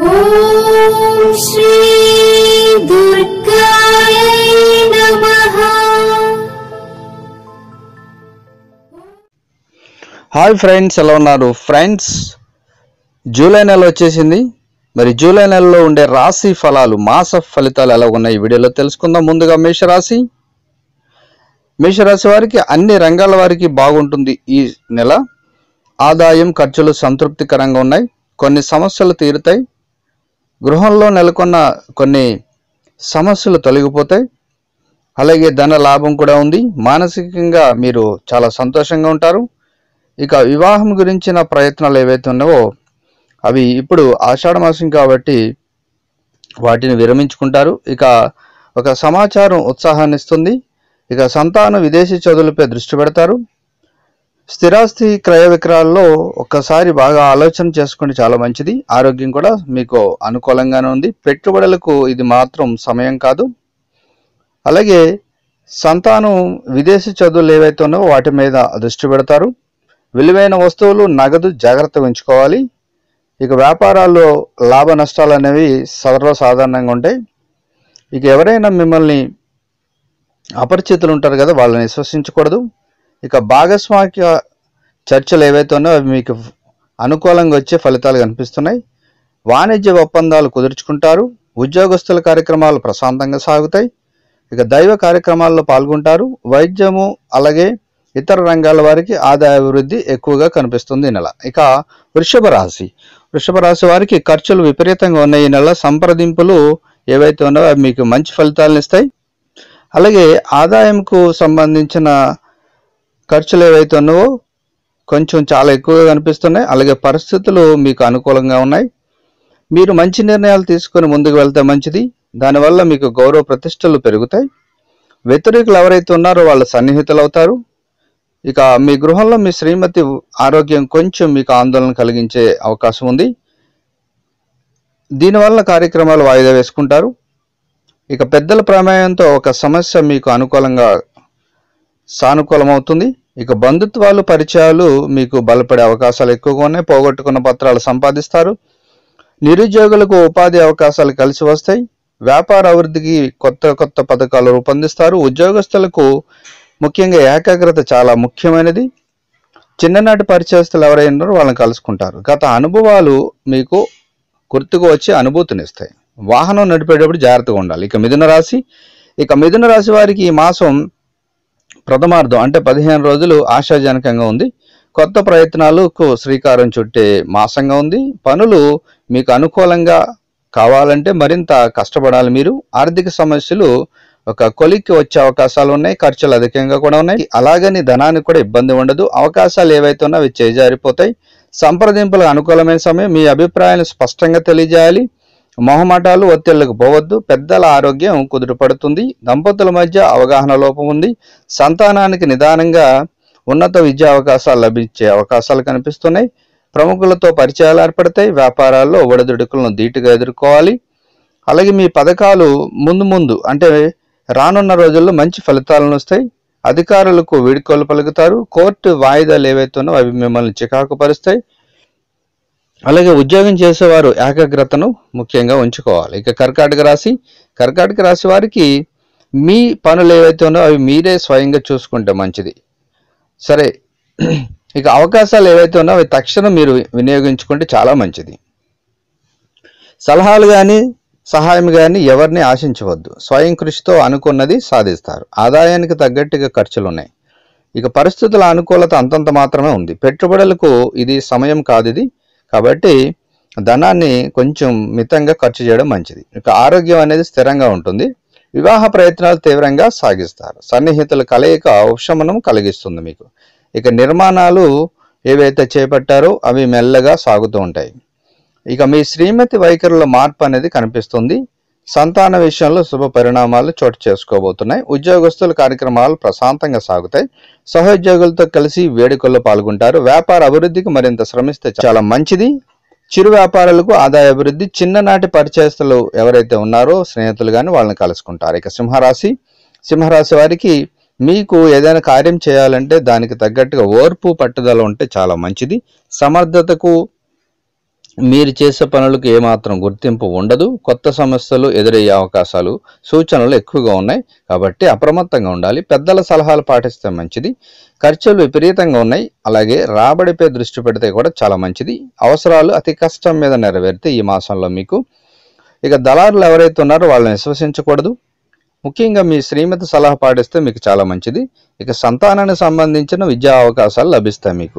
ॐ श्री दुर्गायै नमः hi friends ఎలా ఉన్నారు ఫ్రెండ్స్ జూలై నెల వచ్చేసింది మరి జూలై నెలలో ఉండే రాశి ఫలాలు మాస ఫలితాలు ఎలా ఉన్నాయి ఈ వీడియోలో తెలుసుకుందాం ముందుగా మేషరాశి మేషరాశి వారికి అన్ని రంగాల వారికి బాగుంటుంది ఈ నెల ఆదాయం ఖర్చులు సంతృప్తికరంగా ఉన్నాయి కొన్ని సమస్యలు తీరుతాయి గృహంలో నెలకొన్న కొన్ని సమస్యలు తొలగిపోతాయి అలాగే ధన లాభం కూడా ఉంది మానసికంగా మీరు చాలా సంతోషంగా ఉంటారు ఇక వివాహం గురించిన ప్రయత్నాలు ఏవైతే ఉన్నావో అవి ఇప్పుడు ఆషాఢ మాసం కాబట్టి వాటిని విరమించుకుంటారు ఇక ఒక సమాచారం ఉత్సాహాన్ని ఇస్తుంది ఇక సంతానం విదేశీ చదువులపై దృష్టి పెడతారు స్థిరాస్తి క్రయ విక్రయాల్లో ఒక్కసారి బాగా ఆలోచన చేసుకుంటే చాలా మంచిది ఆరోగ్యం కూడా మీకు అనుకూలంగానే ఉంది పెట్టుబడులకు ఇది మాత్రం సమయం కాదు అలాగే సంతానం విదేశీ చదువులు ఏవైతే ఉన్నాయో వాటి మీద దృష్టి పెడతారు విలువైన వస్తువులు నగదు జాగ్రత్తగా ఉంచుకోవాలి ఇక వ్యాపారాల్లో లాభ నష్టాలు అనేవి సర్వసాధారణంగా ఉంటాయి ఇక ఎవరైనా మిమ్మల్ని అపరిచితులు ఉంటారు కదా వాళ్ళని విశ్వసించకూడదు ఇక భాగస్వామిక చర్చలు ఏవైతే ఉన్నాయో అవి మీకు అనుకూలంగా వచ్చే ఫలితాలు కనిపిస్తున్నాయి వాణిజ్య ఒప్పందాలు కుదుర్చుకుంటారు ఉద్యోగస్తుల కార్యక్రమాలు ప్రశాంతంగా సాగుతాయి ఇక దైవ కార్యక్రమాల్లో పాల్గొంటారు వైద్యము అలాగే ఇతర రంగాల వారికి ఆదాయ అభివృద్ధి ఎక్కువగా కనిపిస్తుంది ఈ నెల ఇక వృషభ రాశి వృషభ రాశి వారికి ఖర్చులు విపరీతంగా ఉన్నాయి ఈ నెల సంప్రదింపులు ఏవైతే ఉన్నాయో అవి మీకు మంచి ఫలితాలను ఇస్తాయి అలాగే ఆదాయంకు సంబంధించిన ఖర్చులు ఏవైతే ఉన్నావో కొంచెం చాలా ఎక్కువగా కనిపిస్తున్నాయి అలాగే పరిస్థితులు మీకు అనుకూలంగా ఉన్నాయి మీరు మంచి నిర్ణయాలు తీసుకొని ముందుకు వెళ్తే మంచిది దానివల్ల మీకు గౌరవ ప్రతిష్టలు పెరుగుతాయి వ్యతిరేకులు ఎవరైతే ఉన్నారో వాళ్ళ సన్నిహితులు అవుతారు ఇక మీ గృహంలో మీ శ్రీమతి ఆరోగ్యం కొంచెం మీకు ఆందోళన కలిగించే అవకాశం ఉంది దీనివల్ల కార్యక్రమాలు వాయిదా వేసుకుంటారు ఇక పెద్దల ప్రమేయంతో ఒక సమస్య మీకు అనుకూలంగా సానుకూలమవుతుంది ఇక బంధుత్వాలు పరిచయాలు మీకు బలపడే అవకాశాలు ఎక్కువగా ఉన్నాయి పోగొట్టుకున్న పత్రాలు సంపాదిస్తారు నిరుద్యోగులకు ఉపాధి అవకాశాలు కలిసి వస్తాయి వ్యాపార అభివృద్ధికి కొత్త కొత్త పథకాలు రూపొందిస్తారు ఉద్యోగస్తులకు ముఖ్యంగా ఏకాగ్రత చాలా ముఖ్యమైనది చిన్ననాటి పరిచయస్తులు ఎవరైనా ఉన్నారో వాళ్ళని కలుసుకుంటారు గత అనుభవాలు మీకు గుర్తుకు వచ్చి అనుభూతినిస్తాయి వాహనం నడిపేటప్పుడు జాగ్రత్తగా ఉండాలి ఇక మిథున రాశి ఇక మిథున రాశి వారికి ఈ మాసం ప్రథమార్థం అంటే పదిహేను రోజులు ఆశాజనకంగా ఉంది కొత్త ప్రయత్నాలకు శ్రీకారం చుట్టే మాసంగా ఉంది పనులు మీకు అనుకూలంగా కావాలంటే మరింత కష్టపడాలి మీరు ఆర్థిక సమస్యలు ఒక కొలిక్కి వచ్చే అవకాశాలు ఉన్నాయి ఖర్చులు అధికంగా కూడా ఉన్నాయి అలాగని ధనానికి కూడా ఇబ్బంది ఉండదు అవకాశాలు ఏవైతే ఉన్నా అవి చేజారిపోతాయి సంప్రదింపులకు అనుకూలమైన సమయం మీ అభిప్రాయాన్ని స్పష్టంగా తెలియజేయాలి మొహమాటాలు ఒత్తిళ్లకు పోవద్దు పెద్దల ఆరోగ్యం కుదుటపడుతుంది దంపతుల మధ్య అవగాహన లోపం ఉంది సంతానానికి నిదానంగా ఉన్నత విద్యా అవకాశాలు లభించే అవకాశాలు కనిపిస్తున్నాయి ప్రముఖులతో పరిచయాలు ఏర్పడతాయి వ్యాపారాల్లో ఒడిదుడుకులను ధీటుగా ఎదుర్కోవాలి అలాగే మీ పథకాలు ముందు ముందు అంటే రానున్న రోజుల్లో మంచి ఫలితాలను వస్తాయి అధికారులకు వీడుకోలు పలుకుతారు కోర్టు వాయిదాలు ఏవైతే ఉన్నాయో అవి మిమ్మల్ని చికాకు పరుస్తాయి అలాగే ఉద్యోగం చేసేవారు ఏకాగ్రతను ముఖ్యంగా ఉంచుకోవాలి ఇక కర్కాటక రాశి కర్కాటక రాశి వారికి మీ పనులు ఏవైతే ఉన్నాయో అవి మీరే స్వయంగా చూసుకుంటే మంచిది సరే ఇక అవకాశాలు ఏవైతే ఉన్నాయో అవి తక్షణం మీరు వినియోగించుకుంటే చాలా మంచిది సలహాలు కానీ సహాయం కానీ ఎవరిని ఆశించవద్దు స్వయం కృషితో అనుకున్నది సాధిస్తారు ఆదాయానికి తగ్గట్టుగా ఖర్చులు ఉన్నాయి ఇక పరిస్థితుల అనుకూలత అంతంత మాత్రమే ఉంది పెట్టుబడులకు ఇది సమయం కాదు ఇది కాబట్టి ధనాన్ని కొంచెం మితంగా ఖర్చు చేయడం మంచిది ఇక ఆరోగ్యం అనేది స్థిరంగా ఉంటుంది వివాహ ప్రయత్నాలు తీవ్రంగా సాగిస్తారు సన్నిహితుల కలయిక ఉపశమనం కలిగిస్తుంది మీకు ఇక నిర్మాణాలు ఏవైతే చేపట్టారో అవి మెల్లగా సాగుతూ ఉంటాయి ఇక మీ శ్రీమతి వైఖరిలో మార్పు అనేది కనిపిస్తుంది సంతాన విషయంలో శుభ పరిణామాలు చోటు చేసుకోబోతున్నాయి ఉద్యోగస్తుల కార్యక్రమాలు ప్రశాంతంగా సాగుతాయి సహోద్యోగులతో కలిసి వేడుకల్లో పాల్గొంటారు వ్యాపార అభివృద్ధికి మరింత శ్రమిస్తే చాలా మంచిది చిరు వ్యాపారులకు ఆదాయ అభివృద్ధి చిన్ననాటి పరిచయస్తులు ఎవరైతే ఉన్నారో స్నేహితులు కానీ వాళ్ళని కలుసుకుంటారు ఇక సింహరాశి సింహరాశి వారికి మీకు ఏదైనా కార్యం చేయాలంటే దానికి తగ్గట్టుగా ఓర్పు పట్టుదల ఉంటే చాలా మంచిది సమర్థతకు మీరు చేసే పనులకు ఏమాత్రం గుర్తింపు ఉండదు కొత్త సమస్యలు ఎదురయ్యే అవకాశాలు సూచనలు ఎక్కువగా ఉన్నాయి కాబట్టి అప్రమత్తంగా ఉండాలి పెద్దల సలహాలు పాటిస్తే మంచిది ఖర్చులు విపరీతంగా ఉన్నాయి అలాగే రాబడిపై దృష్టి పెడితే కూడా చాలా మంచిది అవసరాలు అతి కష్టం మీద నెరవేరితే ఈ మాసంలో మీకు ఇక దళారులు ఎవరైతే ఉన్నారో వాళ్ళని విశ్వసించకూడదు ముఖ్యంగా మీ శ్రీమతి సలహా పాటిస్తే మీకు చాలా మంచిది ఇక సంతానానికి సంబంధించిన విద్యా అవకాశాలు లభిస్తాయి మీకు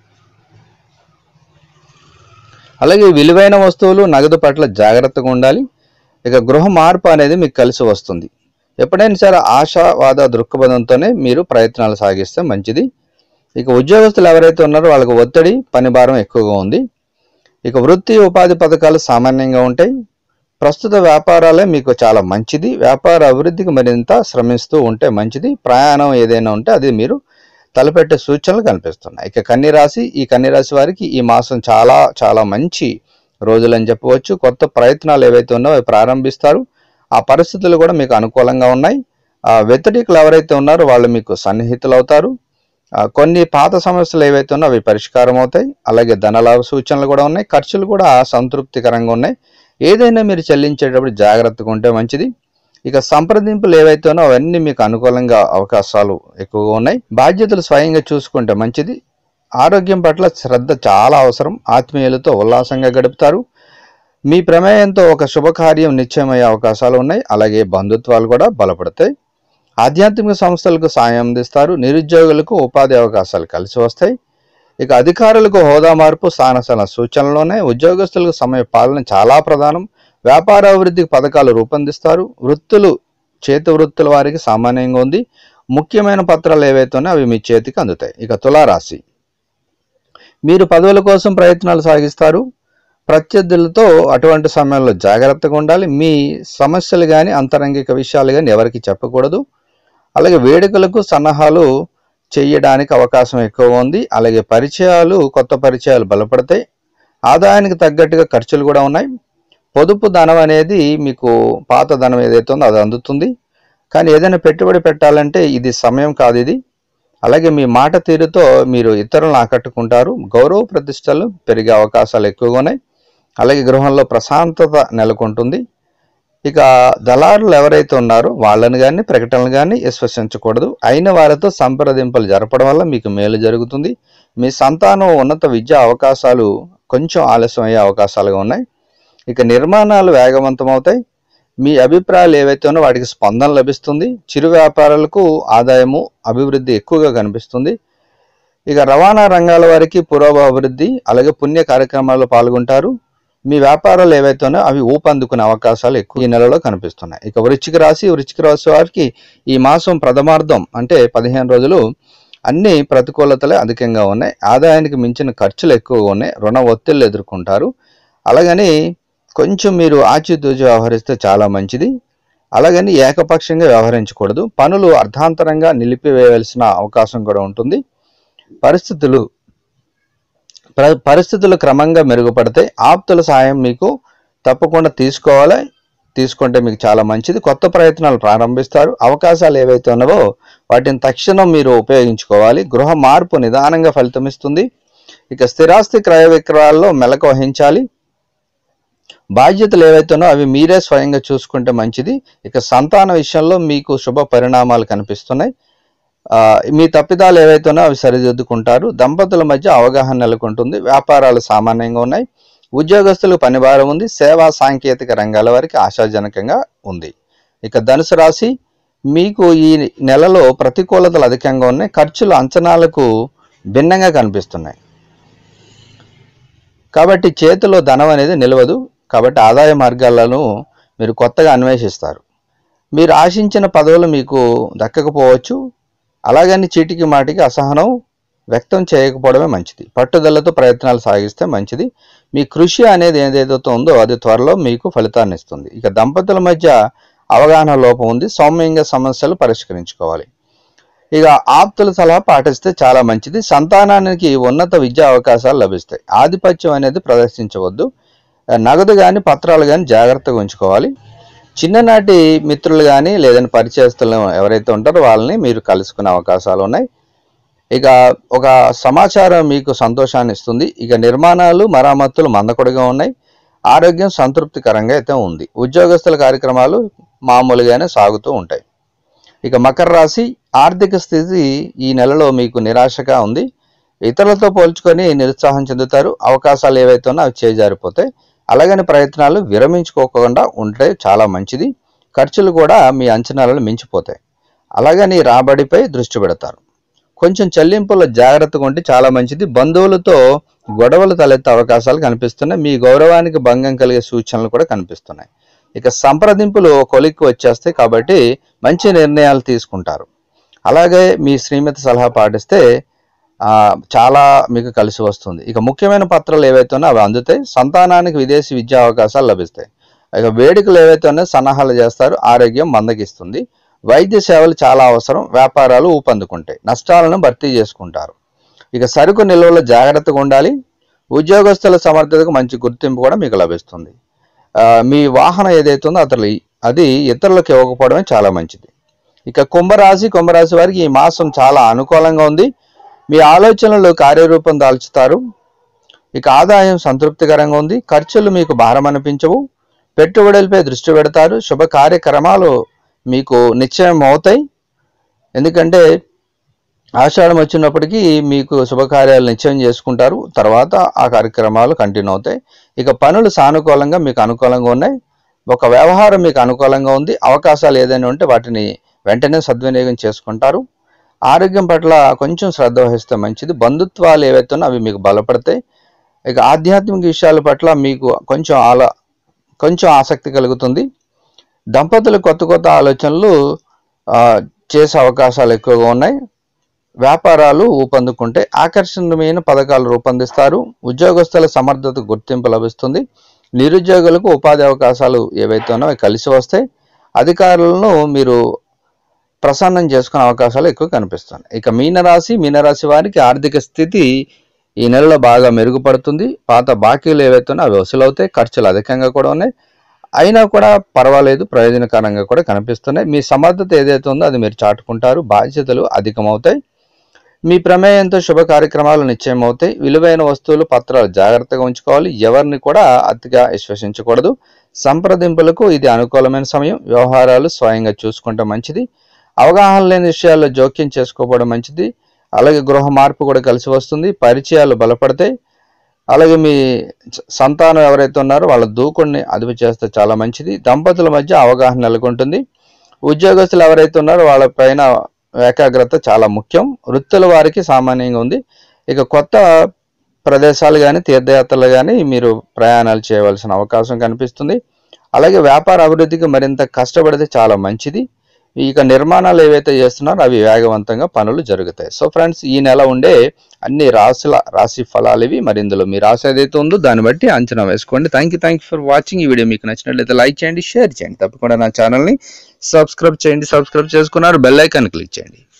అలాగే విలువైన వస్తువులు నగదు పట్ల జాగ్రత్తగా ఉండాలి ఇక గృహ మార్పు అనేది మీకు కలిసి వస్తుంది ఎప్పుడైనా సరే ఆశావాద దృక్పథంతోనే మీరు ప్రయత్నాలు సాగిస్తే మంచిది ఇక ఉద్యోగస్తులు ఎవరైతే ఉన్నారో వాళ్ళకి ఒత్తిడి పని భారం ఎక్కువగా ఉంది ఇక వృత్తి ఉపాధి పథకాలు సామాన్యంగా ఉంటాయి ప్రస్తుత వ్యాపారాలే మీకు చాలా మంచిది వ్యాపార అభివృద్ధికి మరింత శ్రమిస్తూ ఉంటే మంచిది ప్రయాణం ఏదైనా ఉంటే అది మీరు తలపెట్టే సూచనలు కనిపిస్తున్నాయి ఇక కన్యరాశి ఈ కన్యరాశి వారికి ఈ మాసం చాలా చాలా మంచి రోజులు అని చెప్పవచ్చు కొత్త ప్రయత్నాలు ఏవైతే ఉన్నాయో అవి ప్రారంభిస్తారు ఆ పరిస్థితులు కూడా మీకు అనుకూలంగా ఉన్నాయి ఆ వ్యతిరేకులు ఎవరైతే ఉన్నారో వాళ్ళు మీకు సన్నిహితులు అవుతారు ఆ, కొన్ని పాత సమస్యలు ఏవైతే ఉన్నాయో అవి పరిష్కారం అవుతాయి అలాగే ధనలాభ సూచనలు కూడా ఉన్నాయి ఖర్చులు కూడా సంతృప్తికరంగా ఉన్నాయి ఏదైనా మీరు చెల్లించేటప్పుడు జాగ్రత్తగా ఉంటే మంచిది ఇక సంప్రదింపులు ఏవైతే ఉన్నాయో అవన్నీ మీకు అనుకూలంగా అవకాశాలు ఎక్కువగా ఉన్నాయి బాధ్యతలు స్వయంగా చూసుకుంటే మంచిది ఆరోగ్యం పట్ల శ్రద్ధ చాలా అవసరం ఆత్మీయులతో ఉల్లాసంగా గడుపుతారు మీ ప్రమేయంతో ఒక శుభకార్యం నిశ్చయమయ్యే అవకాశాలు ఉన్నాయి అలాగే బంధుత్వాలు కూడా బలపడతాయి ఆధ్యాత్మిక సంస్థలకు సాయం అందిస్తారు నిరుద్యోగులకు ఉపాధి అవకాశాలు కలిసి వస్తాయి ఇక అధికారులకు హోదా మార్పు స్థానసల సూచనలోనే ఉద్యోగస్తులకు సమయ పాలన చాలా ప్రధానం వ్యాపార అభివృద్ధికి పథకాలు రూపొందిస్తారు వృత్తులు చేతి వృత్తుల వారికి సామాన్యంగా ఉంది ముఖ్యమైన పత్రాలు ఏవైతే ఉన్నాయో అవి మీ చేతికి అందుతాయి ఇక తులారాశి మీరు పదవుల కోసం ప్రయత్నాలు సాగిస్తారు ప్రత్యర్థులతో అటువంటి సమయంలో జాగ్రత్తగా ఉండాలి మీ సమస్యలు కానీ అంతరంగిక విషయాలు కానీ ఎవరికి చెప్పకూడదు అలాగే వేడుకలకు సన్నాహాలు చేయడానికి అవకాశం ఎక్కువ ఉంది అలాగే పరిచయాలు కొత్త పరిచయాలు బలపడతాయి ఆదాయానికి తగ్గట్టుగా ఖర్చులు కూడా ఉన్నాయి పొదుపు ధనం అనేది మీకు పాత ధనం ఏదైతే ఉందో అది అందుతుంది కానీ ఏదైనా పెట్టుబడి పెట్టాలంటే ఇది సమయం కాదు ఇది అలాగే మీ మాట తీరుతో మీరు ఇతరులను ఆకట్టుకుంటారు గౌరవ ప్రతిష్టలు పెరిగే అవకాశాలు ఎక్కువగా ఉన్నాయి అలాగే గృహంలో ప్రశాంతత నెలకొంటుంది ఇక దళారులు ఎవరైతే ఉన్నారో వాళ్ళని కానీ ప్రకటనలు కానీ విశ్వసించకూడదు అయిన వారితో సంప్రదింపులు జరపడం వల్ల మీకు మేలు జరుగుతుంది మీ సంతానం ఉన్నత విద్యా అవకాశాలు కొంచెం ఆలస్యం అయ్యే అవకాశాలుగా ఉన్నాయి ఇక నిర్మాణాలు వేగవంతం అవుతాయి మీ అభిప్రాయాలు ఏవైతే ఉన్నాయో వాటికి స్పందన లభిస్తుంది చిరు వ్యాపారాలకు ఆదాయము అభివృద్ధి ఎక్కువగా కనిపిస్తుంది ఇక రవాణా రంగాల వారికి పురోభివృద్ధి అలాగే పుణ్య కార్యక్రమాల్లో పాల్గొంటారు మీ వ్యాపారాలు ఏవైతే ఉన్నాయో అవి ఊపందుకునే అవకాశాలు ఎక్కువ ఈ నెలలో కనిపిస్తున్నాయి ఇక వృశ్చిక రాశి వృశ్చిక రాశి వారికి ఈ మాసం ప్రథమార్థం అంటే పదిహేను రోజులు అన్ని ప్రతికూలతలే అధికంగా ఉన్నాయి ఆదాయానికి మించిన ఖర్చులు ఎక్కువగా ఉన్నాయి రుణ ఒత్తిళ్లు ఎదుర్కొంటారు అలాగని కొంచెం మీరు ఆచితూచి వ్యవహరిస్తే చాలా మంచిది అలాగని ఏకపక్షంగా వ్యవహరించకూడదు పనులు అర్ధాంతరంగా నిలిపివేయవలసిన అవకాశం కూడా ఉంటుంది పరిస్థితులు ప్ర- పరిస్థితులు క్రమంగా మెరుగుపడతాయి ఆప్తుల సాయం మీకు తప్పకుండా తీసుకోవాలి తీసుకుంటే మీకు చాలా మంచిది కొత్త ప్రయత్నాలు ప్రారంభిస్తారు అవకాశాలు ఏవైతే ఉన్నావో వాటిని తక్షణం మీరు ఉపయోగించుకోవాలి గృహ మార్పు నిదానంగా ఫలితమిస్తుంది ఇక స్థిరాస్తి క్రయ విక్రయాల్లో మెలకు వహించాలి బాధ్యతలు ఏవైతే ఉన్నాయో అవి మీరే స్వయంగా చూసుకుంటే మంచిది ఇక సంతాన విషయంలో మీకు శుభ పరిణామాలు కనిపిస్తున్నాయి ఆ, మీ తప్పిదాలు ఏవైతే ఉన్నాయో అవి సరిదిద్దుకుంటారు దంపతుల మధ్య అవగాహన నెలకొంటుంది వ్యాపారాలు సామాన్యంగా ఉన్నాయి ఉద్యోగస్తులకు పనిభారం ఉంది సేవా సాంకేతిక రంగాల వారికి ఆశాజనకంగా ఉంది ఇక ధనుసు రాశి మీకు ఈ నెలలో ప్రతికూలతలు అధికంగా ఉన్నాయి ఖర్చులు అంచనాలకు భిన్నంగా కనిపిస్తున్నాయి కాబట్టి చేతిలో ధనం అనేది నిలవదు కాబట్టి ఆదాయ మార్గాలను మీరు కొత్తగా అన్వేషిస్తారు మీరు ఆశించిన పదవులు మీకు దక్కకపోవచ్చు అలాగని చీటికి మాటికి అసహనం వ్యక్తం చేయకపోవడమే మంచిది పట్టుదలతో ప్రయత్నాలు సాగిస్తే మంచిది మీ కృషి అనేది ఏదైతే ఉందో అది త్వరలో మీకు ఫలితాన్ని ఇస్తుంది ఇక దంపతుల మధ్య అవగాహన లోపం ఉంది సౌమ్యంగా సమస్యలు పరిష్కరించుకోవాలి ఇక ఆప్తుల సలహా పాటిస్తే చాలా మంచిది సంతానానికి ఉన్నత విద్యా అవకాశాలు లభిస్తాయి ఆధిపత్యం అనేది ప్రదర్శించవద్దు నగదు కానీ పత్రాలు కానీ జాగ్రత్తగా ఉంచుకోవాలి చిన్ననాటి మిత్రులు కానీ లేదంటే పరిచయస్తులు ఎవరైతే ఉంటారో వాళ్ళని మీరు కలుసుకునే అవకాశాలు ఉన్నాయి ఇక ఒక సమాచారం మీకు సంతోషాన్ని ఇస్తుంది ఇక నిర్మాణాలు మరామతులు మందకొడిగా ఉన్నాయి ఆరోగ్యం సంతృప్తికరంగా అయితే ఉంది ఉద్యోగస్తుల కార్యక్రమాలు మామూలుగానే సాగుతూ ఉంటాయి ఇక మకర రాశి ఆర్థిక స్థితి ఈ నెలలో మీకు నిరాశగా ఉంది ఇతరులతో పోల్చుకొని నిరుత్సాహం చెందుతారు అవకాశాలు ఏవైతే ఉన్నా అవి చేజారిపోతాయి అలాగని ప్రయత్నాలు విరమించుకోకుండా ఉంటే చాలా మంచిది ఖర్చులు కూడా మీ అంచనాలను మించిపోతాయి అలాగని రాబడిపై దృష్టి పెడతారు కొంచెం చెల్లింపుల జాగ్రత్తగా ఉంటే చాలా మంచిది బంధువులతో గొడవలు తలెత్తే అవకాశాలు కనిపిస్తున్నాయి మీ గౌరవానికి భంగం కలిగే సూచనలు కూడా కనిపిస్తున్నాయి ఇక సంప్రదింపులు కొలిక్కి వచ్చేస్తాయి కాబట్టి మంచి నిర్ణయాలు తీసుకుంటారు అలాగే మీ శ్రీమతి సలహా పాటిస్తే ఆ, చాలా మీకు కలిసి వస్తుంది ఇక ముఖ్యమైన పత్రాలు ఏవైతే ఉన్నాయో అవి అందుతాయి సంతానానికి విదేశీ విద్యా అవకాశాలు లభిస్తాయి ఇక వేడుకలు ఏవైతే ఉన్నాయో సన్నాహాలు చేస్తారు ఆరోగ్యం మందగిస్తుంది వైద్య సేవలు చాలా అవసరం వ్యాపారాలు ఊపందుకుంటాయి నష్టాలను భర్తీ చేసుకుంటారు ఇక సరుకు నిల్వలో జాగ్రత్తగా ఉండాలి ఉద్యోగస్తుల సమర్థతకు మంచి గుర్తింపు కూడా మీకు లభిస్తుంది ఆ, మీ వాహనం ఏదైతే ఉందో అతను అది ఇతరులకు ఇవ్వకపోవడమే చాలా మంచిది ఇక కుంభరాశి కుంభరాశి వారికి ఈ మాసం చాలా అనుకూలంగా ఉంది మీ ఆలోచనలు కార్యరూపం దాల్చుతారు ఇక ఆదాయం సంతృప్తికరంగా ఉంది ఖర్చులు మీకు భారం అనిపించవు పెట్టుబడులపై దృష్టి పెడతారు శుభ కార్యక్రమాలు మీకు నిశ్చయం అవుతాయి ఎందుకంటే ఆషాఢం వచ్చినప్పటికీ మీకు శుభకార్యాలు నిశ్చయం చేసుకుంటారు తర్వాత ఆ కార్యక్రమాలు కంటిన్యూ అవుతాయి ఇక పనులు సానుకూలంగా మీకు అనుకూలంగా ఉన్నాయి ఒక వ్యవహారం మీకు అనుకూలంగా ఉంది అవకాశాలు ఏదైనా ఉంటే వాటిని వెంటనే సద్వినియోగం చేసుకుంటారు ఆరోగ్యం పట్ల కొంచెం శ్రద్ధ వహిస్తే మంచిది బంధుత్వాలు ఏవైతే ఉన్నాయో అవి మీకు బలపడతాయి ఇక ఆధ్యాత్మిక విషయాల పట్ల మీకు కొంచెం ఆల కొంచెం ఆసక్తి కలుగుతుంది దంపతులు కొత్త కొత్త ఆలోచనలు ఆ, చేసే అవకాశాలు ఎక్కువగా ఉన్నాయి వ్యాపారాలు ఊపందుకుంటే ఆకర్షణీయమైన పథకాలు రూపొందిస్తారు ఉద్యోగస్తుల సమర్థత గుర్తింపు లభిస్తుంది నిరుద్యోగులకు ఉపాధి అవకాశాలు ఏవైతే ఉన్నాయో అవి కలిసి వస్తాయి అధికారులను మీరు ప్రసన్నం చేసుకునే అవకాశాలు ఎక్కువ కనిపిస్తున్నాయి ఇక మీనరాశి మీనరాశి వారికి ఆర్థిక స్థితి ఈ నెలలో బాగా మెరుగుపడుతుంది పాత బాకీలు ఏవైతే ఉన్నాయో అవి వసూలవుతాయి ఖర్చులు అధికంగా కూడా ఉన్నాయి అయినా కూడా పర్వాలేదు ప్రయోజనకరంగా కూడా కనిపిస్తున్నాయి మీ సమర్థత ఏదైతే ఉందో అది మీరు చాటుకుంటారు బాధ్యతలు అధికమవుతాయి మీ ప్రమేయంతో శుభ కార్యక్రమాలు నిశ్చయం అవుతాయి విలువైన వస్తువులు పత్రాలు జాగ్రత్తగా ఉంచుకోవాలి ఎవరిని కూడా అతిగా విశ్వసించకూడదు సంప్రదింపులకు ఇది అనుకూలమైన సమయం వ్యవహారాలు స్వయంగా చూసుకుంటే మంచిది అవగాహన లేని విషయాల్లో జోక్యం చేసుకోవడం మంచిది అలాగే గృహ మార్పు కూడా కలిసి వస్తుంది పరిచయాలు బలపడతాయి అలాగే మీ స- సంతానం ఎవరైతే ఉన్నారో వాళ్ళ దూకుడిని అదుపు చేస్తే చాలా మంచిది దంపతుల మధ్య అవగాహన నెలకొంటుంది ఉద్యోగస్తులు ఎవరైతే ఉన్నారో వాళ్ళ పైన ఏకాగ్రత చాలా ముఖ్యం వృత్తుల వారికి సామాన్యంగా ఉంది ఇక కొత్త ప్రదేశాలు కానీ తీర్థయాత్రలు కానీ మీరు ప్రయాణాలు చేయవలసిన అవకాశం కనిపిస్తుంది అలాగే వ్యాపార అభివృద్ధికి మరింత కష్టపడితే చాలా మంచిది ఇక నిర్మాణాలు ఏవైతే చేస్తున్నారో అవి వేగవంతంగా పనులు జరుగుతాయి సో ఫ్రెండ్స్ ఈ నెల ఉండే అన్ని రాశుల రాశి ఫలాలు ఇవి మరి ఇందులో మీ రాశి ఏదైతే ఉందో దాన్ని బట్టి అంచనా వేసుకోండి thank you thank you for watching ఈ వీడియో మీకు నచ్చినట్లయితే లైక్ చేయండి షేర్ చేయండి తప్పకుండా నా ఛానల్ని సబ్స్క్రైబ్ చేయండి సబ్స్క్రైబ్ చేసుకున్నారు బెల్ ఐకాన్ క్లిక్ చేయండి